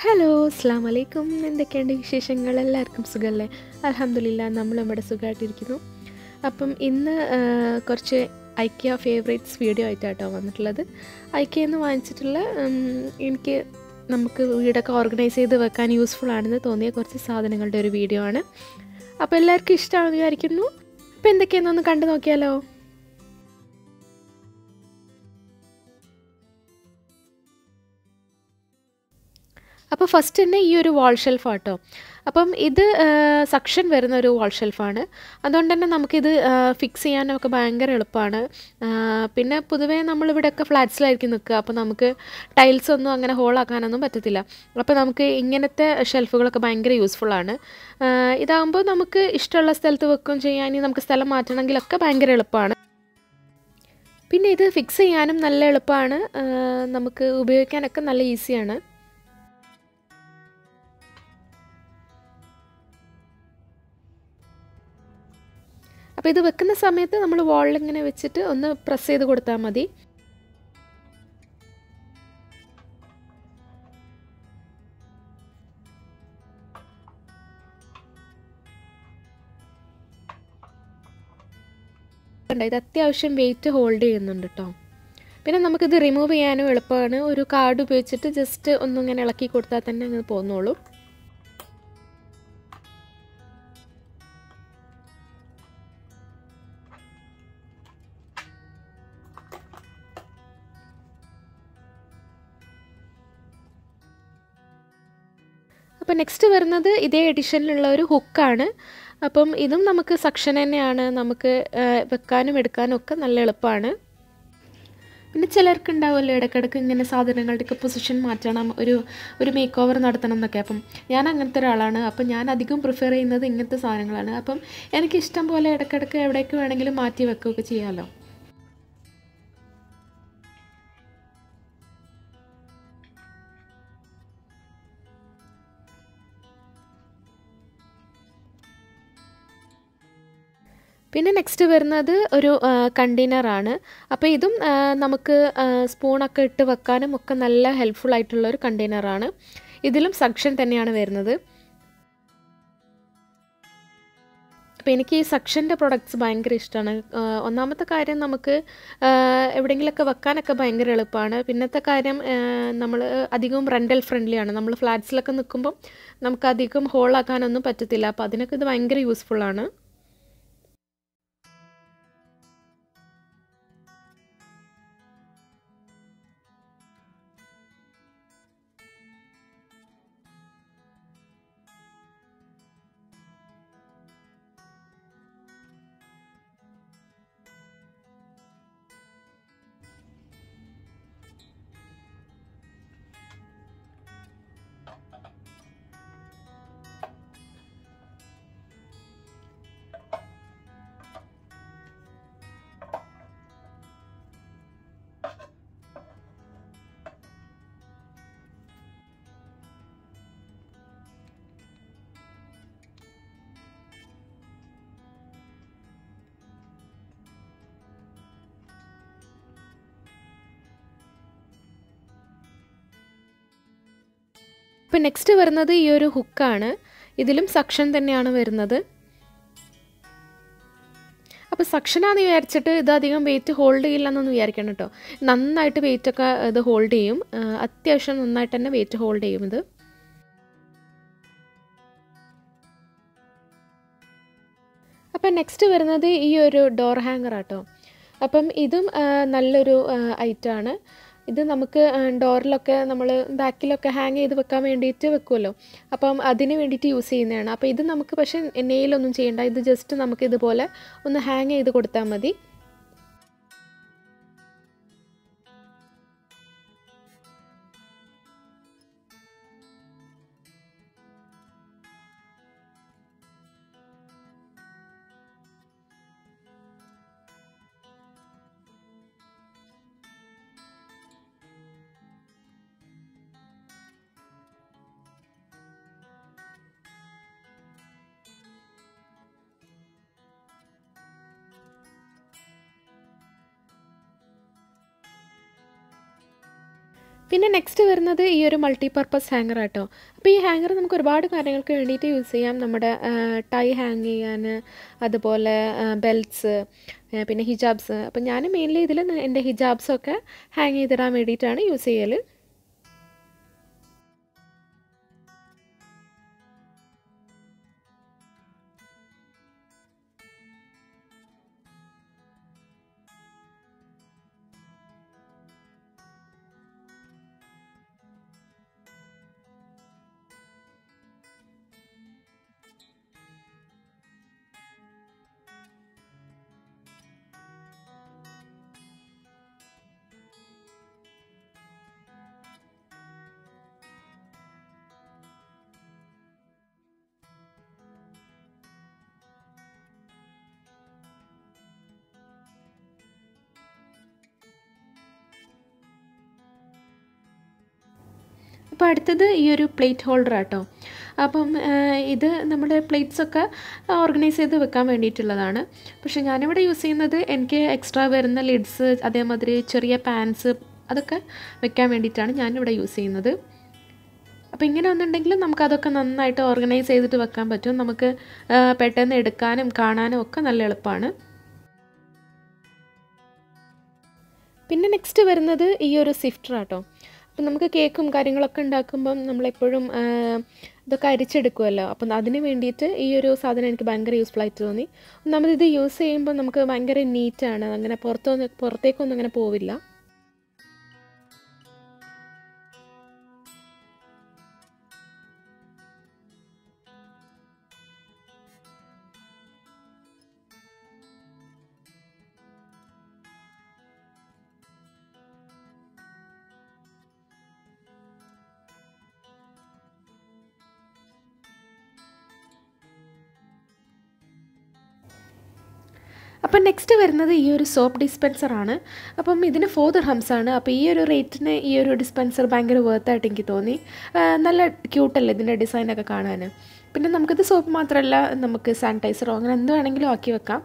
hello അസ്സാം വലൈക്കും എന്തൊക്കെയുണ്ട് വിശേഷങ്ങൾ എല്ലാവർക്കും സുഖമല്ലേ അലഹമില്ല നമ്മളും ഇവിടെ സുഖമായിട്ടിരിക്കുന്നു അപ്പം ഇന്ന് ആ, കുറച്ച് ഐക്യ ഫേവറേറ്റ്സ് വീഡിയോ ആയിട്ടാട്ടോ വന്നിട്ടുള്ളത് ഐക്യ എന്ന് വാങ്ങിച്ചിട്ടുള്ള ഉം, എനിക്ക് നമുക്ക് വീടൊക്കെ ഓർഗനൈസ് ചെയ്ത് വെക്കാൻ യൂസ്ഫുൾ ആണെന്ന് തോന്നിയ കുറച്ച് സാധനങ്ങളുടെ ഒരു വീഡിയോ ആണ് അപ്പോൾ എല്ലാവർക്കും ഇഷ്ടമാണെന്ന് വിചാരിക്കുന്നു അപ്പോൾ എന്തൊക്കെയാണെന്നൊന്ന് കണ്ടു നോക്കിയാലോ അപ്പോൾ ഫസ്റ്റ് തന്നെ ഈ ഒരു വാൾ ഷെൽഫ് ആട്ടോ അപ്പം ഇത് സക്ഷൻ വരുന്ന ഒരു വാൾ ഷെൽഫാണ് അതുകൊണ്ട് തന്നെ നമുക്കിത് ഫിക്സ് ചെയ്യാനൊക്കെ ഭയങ്കര എളുപ്പമാണ് ആ, പിന്നെ പൊതുവേ നമ്മളിവിടെയൊക്കെ ഫ്ലാറ്റ്സിലായിരിക്കും നിൽക്കുക അപ്പോൾ നമുക്ക് ടൈൽസ് ഒന്നും അങ്ങനെ ഹോളാക്കാനൊന്നും പറ്റത്തില്ല അപ്പോൾ നമുക്ക് ഇങ്ങനത്തെ ഷെൽഫുകളൊക്കെ ഭയങ്കര യൂസ്ഫുള്ളാണ് ഇതാകുമ്പോൾ നമുക്ക് ഇഷ്ടമുള്ള സ്ഥലത്ത് വെക്കുകയും ചെയ്യാൻ ഇനി നമുക്ക് സ്ഥലം മാറ്റണമെങ്കിലൊക്കെ ഭയങ്കര എളുപ്പമാണ് പിന്നെ ഇത് ഫിക്സ് ചെയ്യാനും നല്ല എളുപ്പമാണ് ആ, നമുക്ക് ഉപയോഗിക്കാനൊക്കെ നല്ല ഈസിയാണ് അപ്പോൾ ഇത് വെക്കുന്ന സമയത്ത് നമ്മൾ വാളിൽ ഇങ്ങനെ വെച്ചിട്ട് ഒന്ന് പ്രസ് ചെയ്ത് കൊടുത്താൽ മതി കണ്ടോ, ഇത് അത്യാവശ്യം വെയിറ്റ് ഹോൾഡ് ചെയ്യുന്നുണ്ട് കേട്ടോ പിന്നെ നമുക്കിത് റിമൂവ് ചെയ്യാനും എളുപ്പമാണ് ഒരു കാർഡ് ഉപയോഗിച്ചിട്ട് ജസ്റ്റ് ഒന്നിങ്ങനെ ഇളക്കി കൊടുത്താൽ തന്നെ അങ്ങനെ പോന്നോളൂ അപ്പോൾ നെക്സ്റ്റ് വരുന്നത് ഇതേ എഡിഷനിലുള്ള ഒരു ഹുക്കാണ് അപ്പം ഇതും നമുക്ക് സക്ഷൻ തന്നെയാണ് നമുക്ക് ആ, വെക്കാനും എടുക്കാനും ഒക്കെ നല്ല എളുപ്പമാണ് പിന്നെ ചിലർക്ക് ഉണ്ടാവുമല്ലോ ഇടയ്ക്കിടയ്ക്ക് ഇങ്ങനെ സാധനങ്ങളുടെയൊക്കെ പൊസിഷൻ മാറ്റണം ഒരു ഒരു മേക്ക് ഓവർ നടത്തണം എന്നൊക്കെ അപ്പം ഞാൻ അങ്ങനത്തെ ഒരാളാണ് അപ്പം ഞാൻ അധികം പ്രിഫർ ചെയ്യുന്നത് ഇങ്ങനത്തെ സാധനങ്ങളാണ് അപ്പം എനിക്ക് ഇഷ്ടം പോലെ ഇടയ്ക്കിടയ്ക്ക് എവിടേക്ക് വേണമെങ്കിലും മാറ്റി വെക്കുകയൊക്കെ ചെയ്യാമല്ലോ പിന്നെ നെക്സ്റ്റ് വരുന്നത് ഒരു കണ്ടെയ്നറാണ് അപ്പോൾ ഇതും ആ, നമുക്ക് ആ, സ്പൂണൊക്കെ ഇട്ട് വെക്കാനും ഒക്കെ നല്ല ഹെൽപ്ഫുൾ ആയിട്ടുള്ള ഒരു കണ്ടെയ്നറാണ് ഇതിലും സക്ഷൻ തന്നെയാണ് വരുന്നത് അപ്പോൾ എനിക്ക് ഈ സക്ഷൻ്റെ പ്രൊഡക്ട്സ് ഭയങ്കര ഇഷ്ടമാണ് ഒന്നാമത്തെ കാര്യം നമുക്ക് ആ, എവിടെയെങ്കിലുമൊക്കെ വെക്കാനൊക്കെ ഭയങ്കര എളുപ്പമാണ് പിന്നത്തെ കാര്യം നമ്മൾ അധികവും റെൻ്റൽ ഫ്രണ്ട്ലി ആണ് നമ്മൾ ഫ്ലാറ്റ്സിലൊക്കെ നിൽക്കുമ്പം നമുക്ക് അധികം ഹോളാക്കാനൊന്നും പറ്റത്തില്ല അപ്പോൾ അതിനൊക്കെ ഇത് ഭയങ്കര യൂസ്ഫുള്ളാണ് ഇപ്പം നെക്സ്റ്റ് വരുന്നത് ഈ ഒരു ഹുക്കാണ് ഇതിലും സക്ഷൻ തന്നെയാണ് വരുന്നത് അപ്പോൾ സക്ഷനാന്ന് വിചാരിച്ചിട്ട് ഇത് അധികം വെയിറ്റ് ഹോൾഡ് ചെയ്യില്ല എന്നൊന്നും വിചാരിക്കണം കേട്ടോ നന്നായിട്ട് വെയിറ്റ് ഒക്കെ ഇത് ഹോൾഡ് ചെയ്യും ആ, അത്യാവശ്യം നന്നായിട്ട് തന്നെ വെയിറ്റ് ഹോൾഡ് ചെയ്യും ഇത് അപ്പം നെക്സ്റ്റ് വരുന്നത് ഈ ഒരു ഡോർ ഹാങ്ങർ ആട്ടോ അപ്പം ഇതും ആ, നല്ലൊരു ഐറ്റമാണ് ഇത് നമുക്ക് ഡോറിലൊക്കെ നമ്മൾ ബാക്കിലൊക്കെ ഹാങ് ചെയ്ത് വെക്കാൻ വേണ്ടിയിട്ട് വെക്കുമല്ലോ അപ്പം അതിന് വേണ്ടിയിട്ട് യൂസ് ചെയ്യുന്നതാണ് അപ്പോൾ ഇത് നമുക്ക് പക്ഷേ നെയിലൊന്നും ചെയ്യേണ്ട ഇത് ജസ്റ്റ് നമുക്ക് ഇതുപോലെ ഒന്ന് ഹാങ് ചെയ്ത് കൊടുത്താൽ മതി പിന്നെ നെക്സ്റ്റ് വരുന്നത് ഈ ഒരു മൾട്ടി പർപ്പസ് ഹാങ്ങർ ആട്ടോ അപ്പോൾ ഈ ഹാങ്ങർ നമുക്ക് ഒരുപാട് കാര്യങ്ങൾക്ക് വേണ്ടിയിട്ട് യൂസ് ചെയ്യാം നമ്മുടെ ടൈ ഹാങ് ചെയ്യാൻ അതുപോലെ ബെൽറ്റ്സ് പിന്നെ ഹിജാബ്സ് അപ്പോൾ ഞാൻ മെയിൻലി ഇതിൽ എൻ്റെ ഹിജാബ്സൊക്കെ ഹാങ് ചെയ്തിടാൻ വേണ്ടിയിട്ടാണ് യൂസ് ചെയ്യൽ അപ്പോൾ അടുത്തത് ഈ ഒരു പ്ലേറ്റ് ഹോൾഡർ ആട്ടോ അപ്പം ഇത് നമ്മുടെ പ്ലേറ്റ്സൊക്കെ ഓർഗനൈസ് ചെയ്ത് വെക്കാൻ വേണ്ടിയിട്ടുള്ളതാണ് പക്ഷേ ഞാനിവിടെ യൂസ് ചെയ്യുന്നത് എനിക്ക് എക്സ്ട്രാ വരുന്ന ലിഡ്സ് അതേമാതിരി ചെറിയ പാൻസ് അതൊക്കെ വെക്കാൻ വേണ്ടിയിട്ടാണ് ഞാനിവിടെ യൂസ് ചെയ്യുന്നത് അപ്പോൾ ഇങ്ങനെ ഒന്നുണ്ടെങ്കിൽ നമുക്കതൊക്കെ നന്നായിട്ട് ഓർഗനൈസ് ചെയ്തിട്ട് വെക്കാൻ പറ്റും നമുക്ക് പെട്ടെന്ന് എടുക്കാനും കാണാനും ഒക്കെ നല്ല എളുപ്പമാണ് പിന്നെ നെക്സ്റ്റ് വരുന്നത് ഈ ഒരു സിഫ്റ്റർ ആട്ടോ അപ്പം നമുക്ക് കേക്കും കാര്യങ്ങളൊക്കെ ഉണ്ടാക്കുമ്പം നമ്മളെപ്പോഴും ഇതൊക്കെ അരിച്ചെടുക്കുമല്ലോ അപ്പം അതിന് വേണ്ടിയിട്ട് ഈ ഒരു സാധനം എനിക്ക് ഭയങ്കര യൂസ്ഫുൾ ആയിട്ട് തോന്നി ഒന്നാമത് ഇത് യൂസ് ചെയ്യുമ്പോൾ നമുക്ക് ഭയങ്കര നീറ്റാണ് അങ്ങനെ പുറത്തൊന്നും പുറത്തേക്കൊന്നും അങ്ങനെ പോവില്ല അപ്പം നെക്സ്റ്റ് വരുന്നത് ഈ ഒരു സോപ്പ് ഡിസ്പെൻസറാണ് അപ്പം ഇതിന് ഫോർ ദിർഹംസ് ആണ് അപ്പോൾ ഈ ഒരു റേറ്റിന് ഈ ഒരു ഡിസ്പെൻസർ ഭയങ്കര വേർത്തായിട്ട് എനിക്ക് തോന്നി നല്ല ക്യൂട്ടല്ലേ ഇതിൻ്റെ ഡിസൈനൊക്കെ കാണാൻ പിന്നെ നമുക്കിത് സോപ്പ് മാത്രമല്ല നമുക്ക് സാനിറ്റൈസറോ അങ്ങനെ എന്ത് വേണമെങ്കിലും ആക്കി വെക്കാം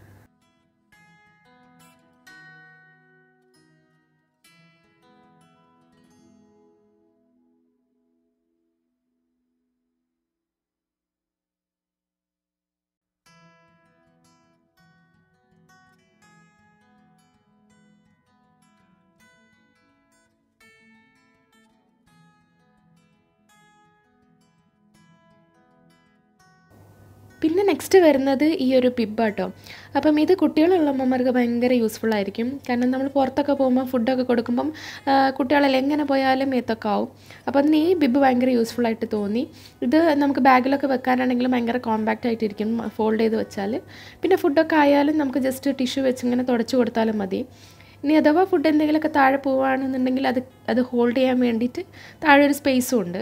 പിന്നെ നെക്സ്റ്റ് വരുന്നത് ഈ ഒരു ബിബാട്ടോ അപ്പം ഇത് കുട്ടികളുള്ള അമ്മമാർക്ക് ഭയങ്കര യൂസ്ഫുൾ ആയിരിക്കും കാരണം നമ്മൾ പുറത്തൊക്കെ പോകുമ്പോൾ ഫുഡൊക്കെ കൊടുക്കുമ്പം കുട്ടികളെല്ലാം എങ്ങനെ പോയാലും മേത്തൊക്കെ ആവും അപ്പോൾ അതിന് ഈ ബിബ് ഭയങ്കര യൂസ്ഫുൾ ആയിട്ട് തോന്നി ഇത് നമുക്ക് ബാഗിലൊക്കെ വെക്കാനാണെങ്കിലും ഭയങ്കര കോമ്പാക്റ്റ് ആയിട്ടിരിക്കും ഫോൾഡ് ചെയ്ത് വെച്ചാൽ പിന്നെ ഫുഡൊക്കെ ആയാലും നമുക്ക് ജസ്റ്റ് ടിഷ്യൂ വെച്ച് ഇങ്ങനെ തുടച്ച് കൊടുത്താലും മതി ഇനി അഥവാ ഫുഡ് എന്തെങ്കിലുമൊക്കെ താഴെ പോവുകയാണെന്നുണ്ടെങ്കിൽ അത് അത് ഹോൾഡ് ചെയ്യാൻ വേണ്ടിയിട്ട് താഴെ ഒരു സ്പേസും ഉണ്ട്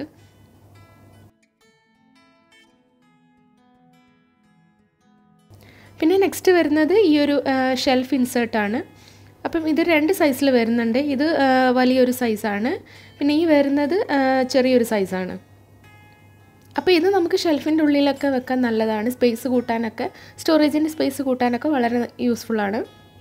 പിന്നെ നെക്സ്റ്റ് വരുന്നത് ഈ ഒരു ഷെൽഫ് ഇൻസേർട്ടാണ് അപ്പം ഇത് രണ്ട് സൈസിൽ വരുന്നുണ്ട് ഇത് വലിയൊരു സൈസാണ് പിന്നെ ഈ വരുന്നത് ചെറിയൊരു സൈസാണ് അപ്പോൾ ഇത് നമുക്ക് ഷെൽഫിൻ്റെ ഉള്ളിലൊക്കെ വെക്കാൻ നല്ലതാണ് സ്പേസ് കൂട്ടാനൊക്കെ സ്റ്റോറേജിൻ്റെ സ്പേസ് കൂട്ടാനൊക്കെ വളരെ യൂസ്ഫുള്ളാണ്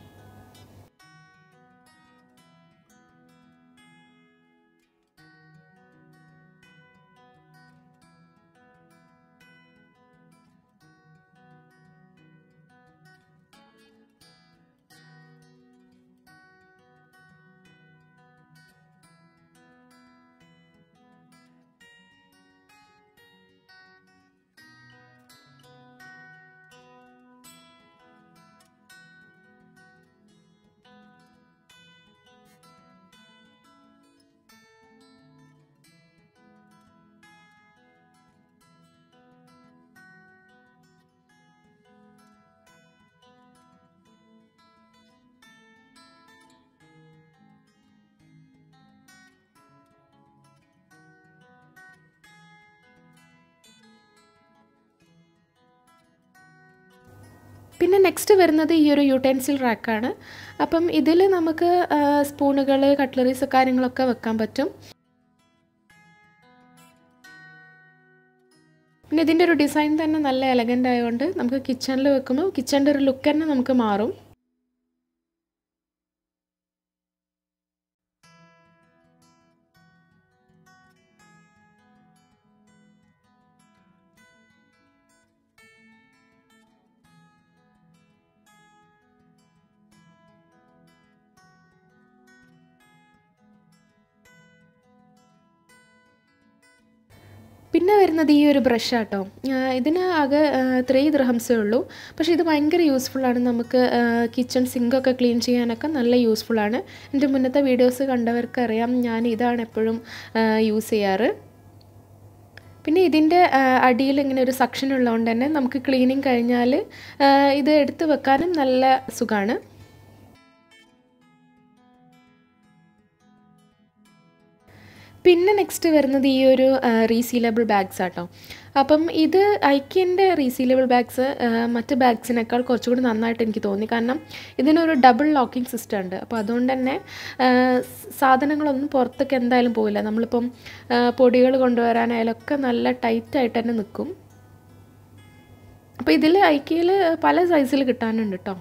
പിന്നെ നെക്സ്റ്റ് വരുന്നത് ഈ ഒരു യൂട്ടൻസിൽ റാക്കാണ് അപ്പം ഇതിൽ നമുക്ക് സ്പൂണുകൾ കട്ട്ലറീസ് കാര്യങ്ങളൊക്കെ വെക്കാൻ പറ്റും പിന്നെ ഇതിൻ്റെ ഒരു ഡിസൈൻ തന്നെ നല്ല എലഗൻ്റ് ആയതുകൊണ്ട് നമുക്ക് കിച്ചണിൽ വെക്കുമ്പോൾ കിച്ചണിൻ്റെ ഒരു ലുക്ക് തന്നെ നമുക്ക് മാറും പിന്നെ വരുന്നത് ഈ ഒരു ബ്രഷ് ആട്ടോ ഇതിന് ആകെ ത്രീ ദ്രഹംസേ ഉള്ളൂ പക്ഷേ ഇത് ഭയങ്കര യൂസ്ഫുള്ളാണ് നമുക്ക് കിച്ചൺ സിങ്കൊക്കെ ക്ലീൻ ചെയ്യാനൊക്കെ നല്ല യൂസ്ഫുള്ളാണ് എൻ്റെ മുന്നത്തെ വീഡിയോസ് കണ്ടവർക്കറിയാം ഞാൻ ഇതാണ് എപ്പോഴും യൂസ് ചെയ്യാറ് പിന്നെ ഇതിൻ്റെ അടിയിൽ ഇങ്ങനെ ഒരു സക്ഷൻ ഉള്ളതുകൊണ്ട് തന്നെ നമുക്ക് ക്ലീനിങ് കഴിഞ്ഞാൽ ഇത് എടുത്ത് വെക്കാനും നല്ല സുഖമാണ് പിന്നെ നെക്സ്റ്റ് വരുന്നത് ഈ ഒരു റീസീലബിൾ ബാഗ്സ് ആട്ടോ അപ്പം ഇത് ഐക്യൻ്റെ റീസീലബിൾ ബാഗ്സ് മറ്റ് ബാഗ്സിനേക്കാൾ കുറച്ചുകൂടി നന്നായിട്ട് എനിക്ക് തോന്നി കാരണം ഇതിനൊരു ഡബിൾ ലോക്കിംഗ് സിസ്റ്റം ഉണ്ട് അപ്പോൾ അതുകൊണ്ട് തന്നെ സാധനങ്ങളൊന്നും പുറത്തേക്ക് എന്തായാലും പോവില്ല നമ്മളിപ്പം പൊടികൾ കൊണ്ടുവരാനായാലും ഒക്കെ നല്ല ടൈറ്റായിട്ട് തന്നെ നിൽക്കും അപ്പോൾ ഇതിൽ ഐക്യയിൽ പല സൈസിൽ കിട്ടാനുണ്ട് കേട്ടോ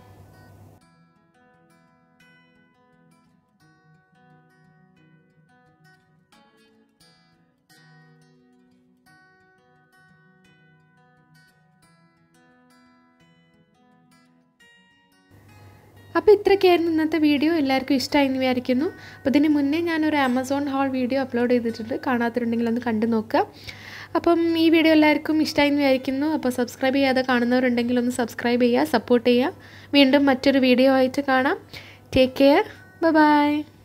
അപ്പോൾ ഇത്രയൊക്കെയായിരുന്നു ഇന്നത്തെ വീഡിയോ എല്ലാവർക്കും ഇഷ്ടമായി എന്ന് വിചാരിക്കുന്നു അപ്പോൾ ഇതിന് മുന്നേ ഞാനൊരു ആമസോൺ ഹാൾ വീഡിയോ അപ്ലോഡ് ചെയ്തിട്ടുണ്ട് കാണാത്തിട്ടുണ്ടെങ്കിൽ ഒന്ന് കണ്ടു നോക്കുക അപ്പം ഈ വീഡിയോ എല്ലാവർക്കും ഇഷ്ടമായി എന്ന് വിചാരിക്കുന്നു അപ്പോൾ സബ്സ്ക്രൈബ് ചെയ്യാതെ കാണുന്നവരുണ്ടെങ്കിൽ ഒന്ന് സബ്സ്ക്രൈബ് ചെയ്യുക സപ്പോർട്ട് ചെയ്യുക വീണ്ടും മറ്റൊരു വീഡിയോ ആയിട്ട് കാണാം ടേക്ക് കെയർ ബൈ